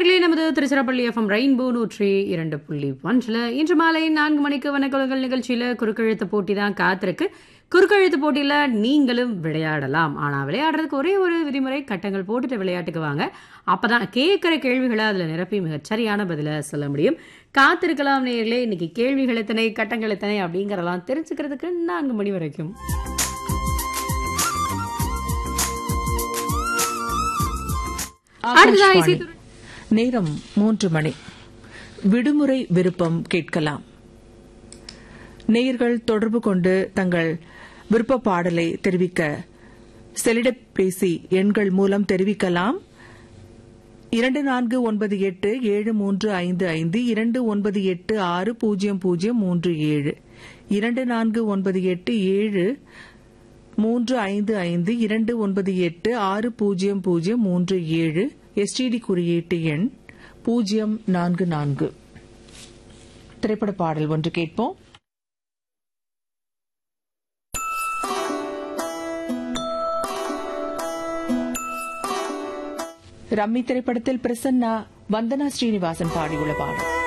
நேர்களே நமது Tiruchirappalli FM rainbow நூற்றி இரண்டு புள்ளி ஒன்றில் இன்று மாலை நான்கு மணிக்கு வனக்குலங்கள் நிகழ்ச்சியில் குறுக்கெழுத்து போட்டி தான் காத்திருக்கு குறுக்கெழுத்து போட்டியில் நீங்களும் விளையாடலாம் ஆனால் விளையாடுறதுக்கு ஒரே ஒரு விதிமுறை கட்டங்கள் போட்டுட்டு விளையாட்டுக்கு வாங்க அப்போ தான் கேட்குற கேள்விகளை அதில் நிரப்பி மிகச் சரியான பதிலை சொல்ல முடியும் காத்திருக்கலாம் நேர்களே இன்னைக்கு கேள்விகள் எத்தனை கட்டங்கள் எத்தனை அப்படிங்கிறதெல்லாம் தெரிஞ்சுக்கிறதுக்கு நான்கு மணி வரைக்கும் அடுத்ததா ஆகாஷ்வாணி. இசைத்துறை- நேரம் மூன்று மணி விடுமுறை விருப்பம் கேட்கலாம் நேயர்கள் தொடர்பு கொண்டு தங்கள் விருப்ப பாடலை தெரிவிக்க செலிடப்பேசி எண்கள் மூலம் தெரிவிக்கலாம் இரண்டு நான்கு ஒன்பது எட்டு ஏழு மூன்று ஐந்து ஐந்து இரண்டு ஒன்பது எட்டு ஆறு பூஜ்ஜியம் பூஜ்ஜியம் மூன்று ஏழு இரண்டு நான்கு ஒன்பது எட்டு ஏழு மூன்று ஐந்து ஐந்து இரண்டு ஒன்பது எட்டு ஆறு பூஜ்ஜியம் பூஜ்ஜியம் மூன்று ஏழு எஸ்டிடி குறியீட்டு எண் பூஜ்ஜியம் நான்கு நான்கு திரைப்பட பாடல் ஒன்று கேட்போம் ரம்மி திரைப்படத்தில் பிரசன்னா வந்தனா ஸ்ரீனிவாசன் பாடியுள்ள பாடல்